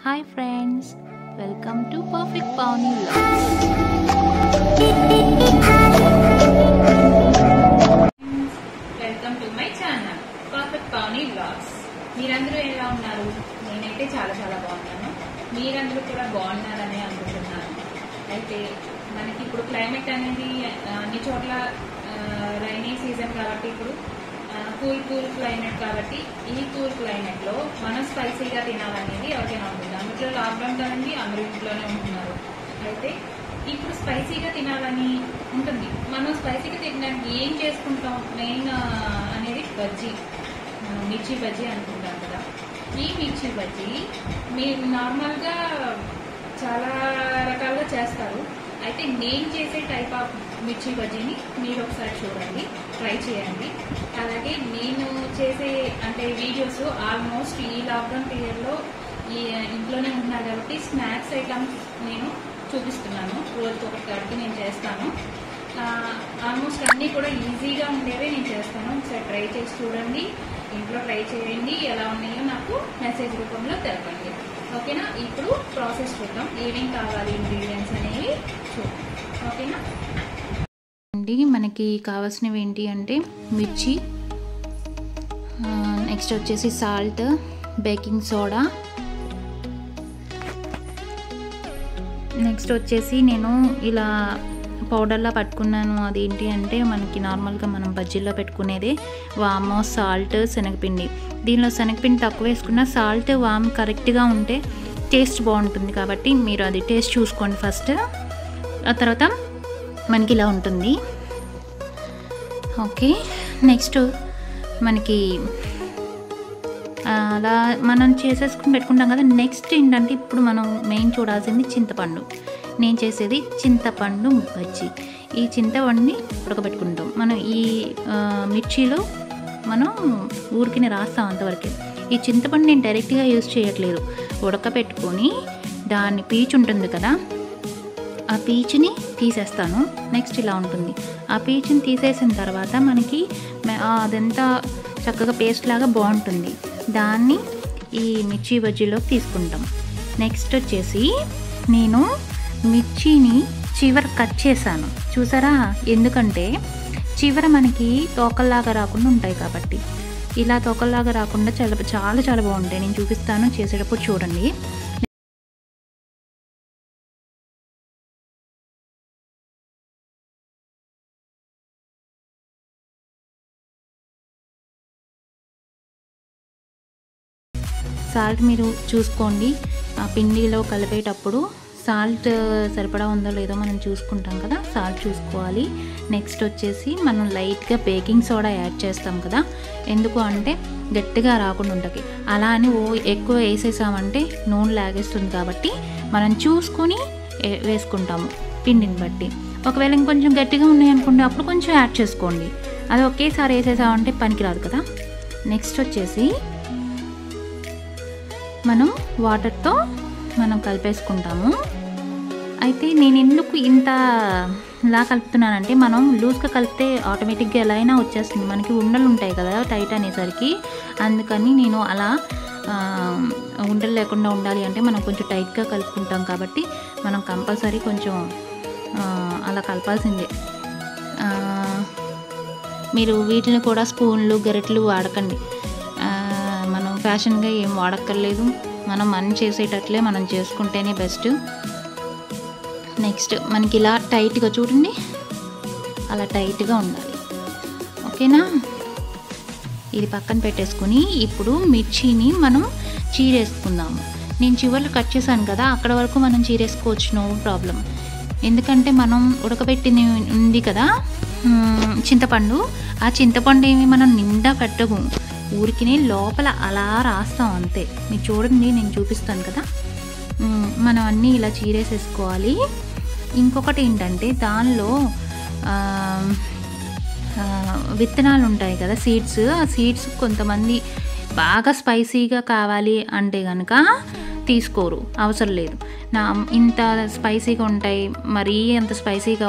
Hi friends welcome to perfect Pouni vlogs welcome to my channel perfect Pouni vlogs మీరందరూ ఎలా ఉన్నారు నేనైతే చాలా చాలా బాగున్నాను మీరందరూ కూడా బాగున్నారని అనుకుంటున్నాను అయితే మనకి ఇప్పుడు క్లైమేట్ అనేది ఆ, అన్ని చోట్ల రైనీ సీజన్ కాబట్టి ఇప్పుడు కూల్ కూల్ క్లైమేట్ కాబట్టి ఈ కూల్ క్లైమేట్ లో మనం స్పైసీగా తినాలనేది ఎవరికైనా ఉంటుంది అందులో లాక్డౌన్ కదండి అందరూ ఇంట్లోనే ఉంటున్నారు అయితే ఇప్పుడు స్పైసీగా తినాలని ఉంటుంది మనం స్పైసీగా తినడానికి ఏం చేసుకుంటాం మెయిన్ అనేది బజ్జీ మనం మిర్చి బజ్జీ అనుకుంటాం కదా ఈ మిర్చి బజ్జీ మీరు నార్మల్గా చాలా రకాలుగా చేస్తారు అయితే నేను చేసే టైప్ ఆఫ్ మిర్చి బజ్జీని మీరు ఒకసారి చూడండి ట్రై చేయండి అలాగే నేను చేసే అంటే వీడియోస్ ఆల్మోస్ట్ ఈ లాక్డౌన్ పీరియడ్లో ఈ ఇంట్లోనే ఉంటున్నారు కాబట్టి స్నాక్స్ ఐటమ్స్ నేను చూపిస్తున్నాను రోజుకి ఒకటి కాబట్టి నేను చేస్తాను ఆల్మోస్ట్ అన్నీ కూడా ఈజీగా ఉండేవే నేను చేస్తాను ఒకసారి ట్రై చేసి చూడండి ఇంట్లో ట్రై చేయండి ఎలా ఉన్నాయో నాకు మెసేజ్ రూపంలో తెలపండి ఓకేనా ఇప్పుడు ప్రాసెస్ చూద్దాం ఏమేం కావాలి ఇంగ్రీడియంట్స్ అనేవి చూద్దాం ఓకేనా అండి మనకి కావాల్సినవి ఏంటి అంటే మిర్చి నెక్స్ట్ వచ్చేసి సాల్ట్ బేకింగ్ సోడా నెక్స్ట్ వచ్చేసి నేను ఇలా పౌడర్లా పట్టుకున్నాను అదేంటి అంటే మనకి నార్మల్గా మనం బజ్జీల్లో పెట్టుకునేదే వాము సాల్ట్ శనగపిండి దీనిలో శనగపిండి తక్కువ వేసుకున్న సాల్ట్ వామ్ కరెక్ట్గా ఉంటే టేస్ట్ బాగుంటుంది కాబట్టి మీరు అది టేస్ట్ చూసుకోండి ఫస్ట్ ఆ తర్వాత మనకి ఇలా ఉంటుంది ఓకే నెక్స్ట్ మనకి అలా మనం చేసేసుకుని పెట్టుకుంటాం కదా నెక్స్ట్ ఏంటంటే ఇప్పుడు మనం మెయిన్ చూడాల్సింది చింతపండు నేను చేసేది చింతపండు బజ్జీ ఈ చింతపండుని ఉడకబెట్టుకుంటాం మనం ఈ ఆ, మిర్చిలో మనం ఊరికిని రాస్తాం అంతవరకు ఈ చింతపండు నేను డైరెక్ట్గా యూజ్ చేయట్లేదు ఉడకబెట్టుకొని దాన్ని పీచు ఉంటుంది కదా ఆ పీచుని తీసేస్తాను నెక్స్ట్ ఇలా ఉంటుంది ఆ పీచుని తీసేసిన తర్వాత మనకి మె- ఆ అదంతా చక్కగా పేస్ట్ లాగా బాగుంటుంది దాన్ని ఈ మిర్చి బజ్జీలో తీసుకుంటాం నెక్స్ట్ వచ్చేసి నేను మిర్చిని చివర కట్ చేశాను చూసారా ఎందుకంటే చివర మనకి తోకల్లాగా రాకుండా ఉంటాయి కాబట్టి ఇలా తోకల్లాగా రాకుండా చాలా చాలా చాలా బాగుంటాయి నేను చూపిస్తాను చేసేటప్పుడు చూడండి సాల్ట్ మీరు చూసుకోండి ఆ పిండిలో కలిపేటప్పుడు సాల్ట్ సరిపడా ఉందో లేదో మనం చూసుకుంటాం కదా సాల్ట్ చూసుకోవాలి నెక్స్ట్ వచ్చేసి మనం లైట్గా బేకింగ్ సోడా యాడ్ చేస్తాం కదా ఎందుకు అంటే గట్టిగా రాకుండా ఉంటుంది అలా అని ఓ ఎక్కువ వేసేసామంటే నూనె లాగేస్తుంది కాబట్టి మనం చూసుకొని ఏ- వేసుకుంటాము పిండిని బట్టి ఒకవేళ ఇంకొంచెం గట్టిగా ఉన్నాయి అనుకోండి అప్పుడు కొంచెం యాడ్ చేసుకోండి అది ఒకేసారి వేసేసామంటే పనికిరాదు కదా నెక్స్ట్ వచ్చేసి మనం వాటర్తో మనం కలిపేసుకుంటాము అయితే నేను ఎందుకు ఇంత ఇలా కలుపుతున్నానంటే మనం లూజ్గా కలిపితే ఆటోమేటిక్గా ఎలా అయినా వచ్చేస్తుంది మనకి ఉండలు ఉంటాయి కదా టైట్ అనేసరికి అందుకని నేను అలా ఆ, ఉండలు లేకుండా ఉండాలి అంటే మనం కొంచెం టైట్గా కలుపుకుంటాం కాబట్టి మనం కంపల్సరీ కొంచెం ఆ, అలా కలపాల్సిందే ఆ, మీరు వీటిని కూడా స్పూన్లు గరిటెలు వాడకండి ఆ, మనం ఫ్యాషన్గా ఏం వాడక్కర్లేదు మనం మనం చేసేటట్లే మనం చేసుకుంటేనే బెస్ట్ నెక్స్ట్ మనకి ఇలా టైట్గా చూడండి అలా టైట్గా ఉండాలి ఓకేనా ఇది పక్కన పెట్టేసుకుని ఇప్పుడు మిర్చిని మనం చీరేసుకుందాము నేను చివర్లు కట్ చేశాను కదా అక్కడ వరకు మనం చీరేసుకోవచ్చు నో ప్రాబ్లం ఎందుకంటే మనం ఉడకబెట్టింది ఉంది కదా మ్, చింతపండు ఆ చింతపండు ఏమి మనం నిండా పెట్టము ఊరికినే లోపల అలా రాస్తాం అంతే మీరు చూడండి నేను చూపిస్తాను కదా మ్, మనం అన్నీ ఇలా చీరేసేసుకోవాలి ఇంకొకటి ఏంటంటే దానిలో ఆ, ఆ, విత్తనాలు ఉంటాయి కదా సీడ్స్ ఆ సీడ్స్ కొంతమంది బాగా స్పైసీగా కావాలి అంటే కనుక తీసుకోరు అవసరం లేదు నా ఇంత స్పైసీగా ఉంటాయి మరీ అంత స్పైసీగా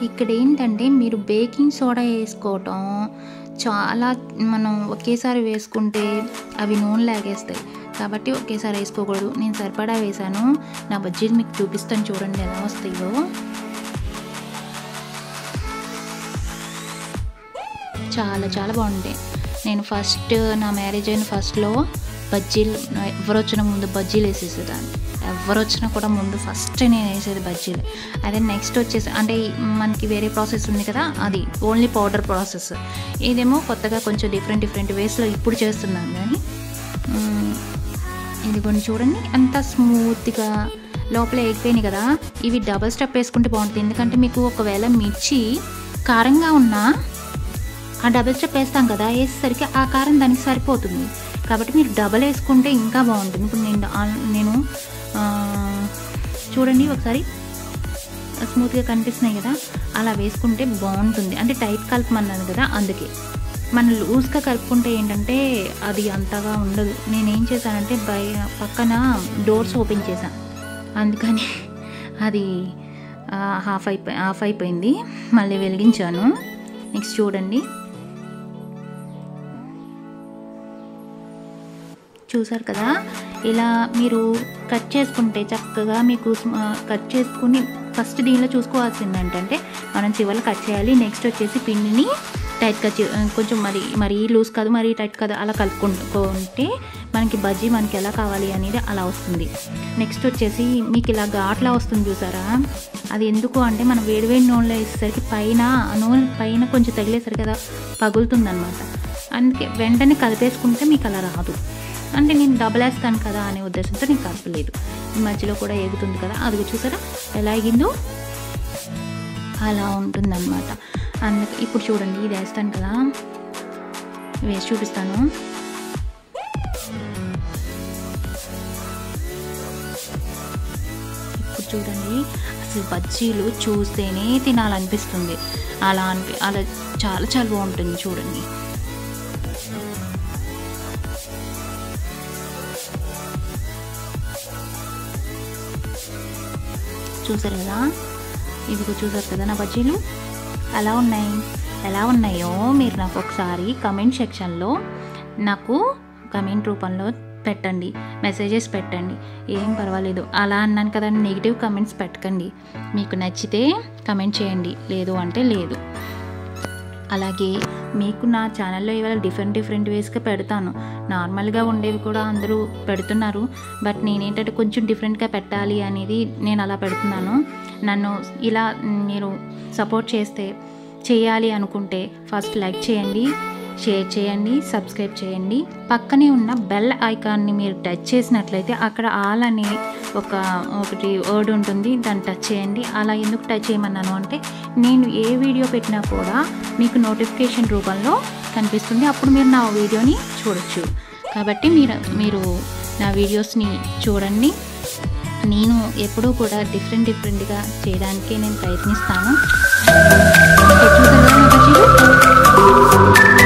ఇక్కడ ఏంటంటే మీరు బేకింగ్ సోడా వేసుకోవటం చాలా మనం ఒకేసారి వేసుకుంటే అవి నూనె లాగేస్తాయి కాబట్టి ఒకేసారి వేసుకోకూడదు నేను సరిపడా వేసాను నా బడ్జెట్ మీకు చూపిస్తాను చూడండి ఎలా వస్తాయో చాలా చాలా బాగుంటాయి నేను ఫస్ట్ నా మ్యారేజ్ అయిన ఫస్ట్లో బజ్జీలు ఎవరు వచ్చిన ముందు బజ్జీలు వేసేసేదాన్ని ఎవరు వచ్చినా కూడా ముందు ఫస్ట్ నేను వేసేది బజ్జీలు అదే నెక్స్ట్ వచ్చేసి అంటే మనకి వేరే ప్రాసెస్ ఉంది కదా అది ఓన్లీ పౌడర్ ప్రాసెస్ ఇదేమో కొత్తగా కొంచెం డిఫరెంట్ డిఫరెంట్ వేస్లో ఇప్పుడు చేస్తున్నాను కానీ మ్, ఇది కొన్ని చూడండి అంత స్మూత్గా లోపల ఎగిపోయినాయి కదా ఇవి డబల్ స్టెప్ వేసుకుంటే బాగుంటుంది ఎందుకంటే మీకు ఒకవేళ మిర్చి కారంగా ఉన్నా ఆ డబుల్ స్టెప్ వేస్తాం కదా వేసేసరికి ఆ కారం దానికి సరిపోతుంది కాబట్టి మీరు డబల్ వేసుకుంటే ఇంకా బాగుంటుంది ఇప్పుడు నేను ఆ- నేను ఆ, చూడండి ఒకసారి స్మూత్గా కనిపిస్తున్నాయి కదా అలా వేసుకుంటే బాగుంటుంది అంటే టైట్ కలపమన్నాను కదా అందుకే మనం లూజ్గా కలుపుకుంటే ఏంటంటే అది అంతగా ఉండదు నేనేం చేశానంటే బయ పక్కన డోర్స్ ఓపెన్ చేశాను అందుకని అది ఆ, హాఫ్ అయిపోయి హాఫ్ అయిపోయింది మళ్ళీ వెలిగించాను నెక్స్ట్ చూడండి చూసారు కదా ఇలా మీరు కట్ చేసుకుంటే చక్కగా మీకు స్మ- కట్ చేసుకుని ఫస్ట్ దీనిలో చూసుకోవాల్సింది ఏంటంటే మనం చివరి కట్ చేయాలి నెక్స్ట్ వచ్చేసి పిండిని టైట్గా చే- కొంచెం మరి మరీ లూజ్ కాదు మరీ టైట్ కాదు అలా కలుపుకుంటే మనకి బజ్జీ మనకి ఎలా కావాలి అనేది అలా వస్తుంది నెక్స్ట్ వచ్చేసి మీకు ఇలా ఘాట్లా వస్తుంది చూసారా అది ఎందుకు అంటే మనం వేడివేడి నూనెలో వేసేసరికి పైన ఆ నూనె పైన కొంచెం తగిలేసరికి కదా పగులుతుంది అనమాట అందుకే వెంటనే కలిపేసుకుంటే మీకు అలా రాదు అంటే నేను డబల్ వేస్తాను కదా అనే ఉద్దేశంతో నేను కలపలేదు ఈ మధ్యలో కూడా ఎగుతుంది కదా అది చూసారా ఎలా ఎగిందో అలా ఉంటుందన్నమాట అందుకే ఇప్పుడు చూడండి ఇది వేస్తాను కదా వేసి చూపిస్తాను ఇప్పుడు చూడండి అసలు బజ్జీలు చూస్తేనే తినాలనిపిస్తుంది అలా అనిపి అలా చాలా చాలా బాగుంటుంది చూడండి చూసారు కదా ఇదిగో చూసారు కదా నా బజ్జీలు ఎలా ఉన్నాయి ఎలా ఉన్నాయో మీరు నాకు ఒకసారి కమెంట్ సెక్షన్లో నాకు కమెంట్ రూపంలో పెట్టండి మెసేజెస్ పెట్టండి ఏం పర్వాలేదు అలా అన్నాను కదా నెగిటివ్ కమెంట్స్ పెట్టకండి మీకు నచ్చితే కమెంట్ చేయండి లేదు అంటే లేదు అలాగే మీకు నా ఛానల్లో ఇవాళ డిఫరెంట్ డిఫరెంట్ వేస్గా పెడతాను నార్మల్గా ఉండేవి కూడా అందరూ పెడుతున్నారు బట్ నేనేంటంటే కొంచెం డిఫరెంట్గా పెట్టాలి అనేది నేను అలా పెడుతున్నాను నన్ను ఇలా మీరు సపోర్ట్ చేస్తే చేయాలి అనుకుంటే ఫస్ట్ లైక్ చేయండి షేర్ చేయండి సబ్స్క్రైబ్ చేయండి పక్కనే ఉన్న బెల్ ఐకాన్ని మీరు టచ్ చేసినట్లయితే అక్కడ ఆల్ అనే ఒక ఒకటి వర్డ్ ఉంటుంది దాన్ని టచ్ చేయండి అలా ఎందుకు టచ్ చేయమన్నాను అంటే నేను ఏ వీడియో పెట్టినా కూడా మీకు నోటిఫికేషన్ రూపంలో కనిపిస్తుంది అప్పుడు మీరు నా వీడియోని చూడొచ్చు కాబట్టి మీరు మీరు నా వీడియోస్ని చూడండి నేను ఎప్పుడూ కూడా డిఫరెంట్ డిఫరెంట్గా చేయడానికి నేను ప్రయత్నిస్తాను ఇక్కడ చూసారు కదా నా బజ్జీలు?